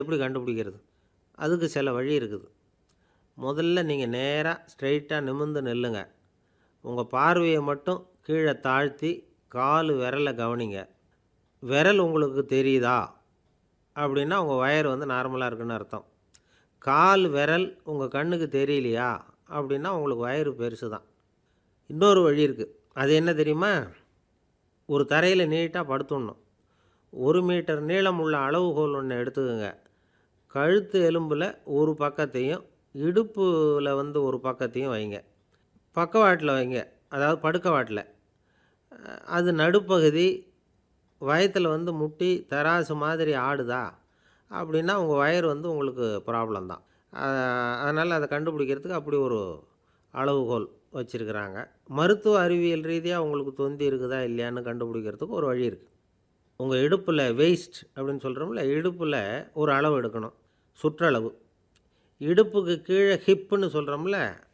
எப்படி கண்டுபிடிக்கிறது அதுக்கு சில வழி இருக்குது முதல்ல நீங்கள் நேராக ஸ்ட்ரைட்டாக நிமிர்ந்து நில்லுங்க உங்கள் பார்வையை மட்டும் கீழே தாழ்த்தி கால் விரலை கவனிங்க விரல் உங்களுக்கு தெரியுதா அப்படின்னா உங்கள் வயர் வந்து நார்மலாக இருக்குன்னு அர்த்தம் கால் விரல் உங்கள் கண்ணுக்கு தெரியலையா அப்படின்னா உங்களுக்கு வயிறு பெருசு தான் இன்னொரு வழி இருக்குது அது என்ன தெரியுமா ஒரு தரையில் நீட்டாக படுத்துடணும் ஒரு மீட்டர் நீளம் உள்ள அளவுகோல் ஒன்று எடுத்துக்கோங்க கழுத்து எலும்பில் ஒரு பக்கத்தையும் இடுப்பில் வந்து ஒரு பக்கத்தையும் வைங்க பக்கவாட்டில் வைங்க அதாவது படுக்கவாட்டில் அஹ் அது நடுப்பகுதி வயத்தில் வந்து முட்டி தராசு மாதிரி ஆடுதா அப்படின்னா உங்கள் வயர் வந்து உங்களுக்கு ப்ராப்ளம் தான் அதனால் அதை கண்டுபிடிக்கிறதுக்கு அப்படி ஒரு அளவுகோல் வச்சுருக்கிறாங்க மருத்துவ அறிவியல் ரீதியாக உங்களுக்கு தொந்தி இருக்குதா இல்லையான்னு கண்டுபிடிக்கிறதுக்கு ஒரு வழி இருக்குது உங்கள் இடுப்பில் வெயிஸ்ட் அப்படின்னு சொல்கிறோம்ல இடுப்பில் ஒரு அளவு எடுக்கணும் சுற்றளவு இடுப்புக்கு கீழே ஹிப்புன்னு சொல்கிறோம்ல